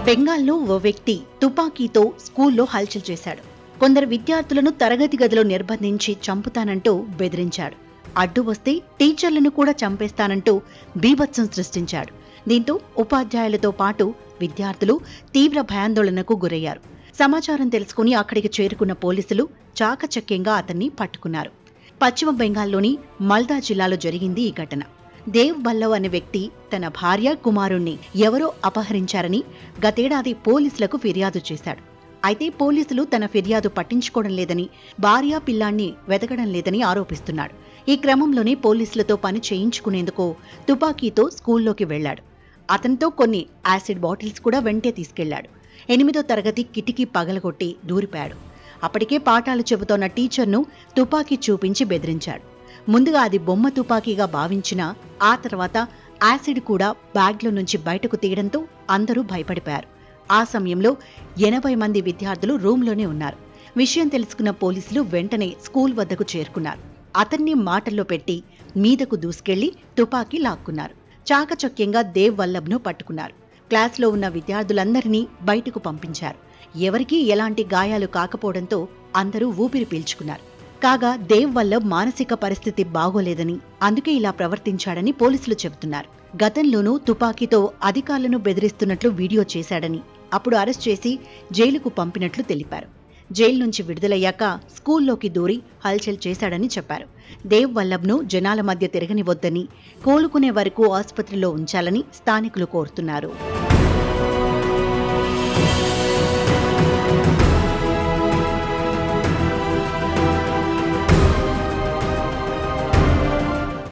బెంగాల్లో ఓ వ్యక్తి తుపాకీతో స్కూల్లో హల్చల్ చేశాడు కొందరు విద్యార్థులను తరగతి గదిలో నిర్బంధించి చంపుతానంటూ బెదిరించాడు అడ్డు వస్తే టీచర్లను కూడా చంపేస్తానంటూ బీభత్సం సృష్టించాడు దీంతో ఉపాధ్యాయులతో పాటు విద్యార్థులు తీవ్ర భయాందోళనకు గురయ్యారు సమాచారం తెలుసుకుని అక్కడికి చేరుకున్న పోలీసులు చాకచక్యంగా అతన్ని పట్టుకున్నారు పశ్చిమ బెంగాల్లోని మల్దా జిల్లాలో జరిగింది ఈ ఘటన దేవ్ బల్లవ్ అనే వ్యక్తి తన భార్య కుమారుణ్ణి ఎవరో అపహరించారని గతేడాది పోలీసులకు ఫిర్యాదు చేశాడు అయితే పోలీసులు తన ఫిర్యాదు పట్టించుకోవడం లేదని భార్య పిల్లాన్ని వెతకడం లేదని ఆరోపిస్తున్నాడు ఈ క్రమంలోనే పోలీసులతో పని చేయించుకునేందుకు తుపాకీతో స్కూల్లోకి వెళ్లాడు అతనితో కొన్ని యాసిడ్ బాటిల్స్ కూడా వెంటే తీసుకెళ్లాడు ఎనిమిదో తరగతి కిటికీ పగలగొట్టి దూరిపాడు అప్పటికే పాఠాలు చెబుతోన్న టీచర్ను తుపాకీ చూపించి బెదిరించాడు ముందుగా అది బొమ్మ తుపాకీగా భావించినా ఆ తర్వాత యాసిడ్ కూడా బ్యాగ్లో నుంచి బయటకు తీయడంతో అందరూ భయపడిపోయారు ఆ సమయంలో ఎనభై మంది విద్యార్థులు రూంలోనే ఉన్నారు విషయం తెలుసుకున్న పోలీసులు వెంటనే స్కూల్ వద్దకు చేరుకున్నారు అతన్ని మాటల్లో పెట్టి మీదకు దూసుకెళ్లి తుపాకీ లాక్కున్నారు చాకచక్యంగా దేవ్ వల్లభ్ను పట్టుకున్నారు క్లాస్లో ఉన్న విద్యార్థులందరినీ బయటకు పంపించారు ఎవరికీ ఎలాంటి గాయాలు కాకపోవడంతో అందరూ ఊపిరి పీల్చుకున్నారు కాగా దేవ్ వల్లభ్ మానసిక పరిస్థితి బాగోలేదని అందుకే ఇలా ప్రవర్తించాడని పోలీసులు చెబుతున్నారు గతంలోనూ తుపాకీతో అధికారులను బెదిరిస్తున్నట్లు వీడియో చేశాడని అప్పుడు అరెస్ట్ చేసి జైలుకు పంపినట్లు తెలిపారు జైలు నుంచి విడుదలయ్యాక స్కూల్లోకి దూరి హల్చల్ చేశాడని చెప్పారు దేవ్ వల్లభ్ను జనాల మధ్య తిరగనివద్దని కోలుకునే వరకు ఆసుపత్రిలో ఉంచాలని స్థానికులు కోరుతున్నారు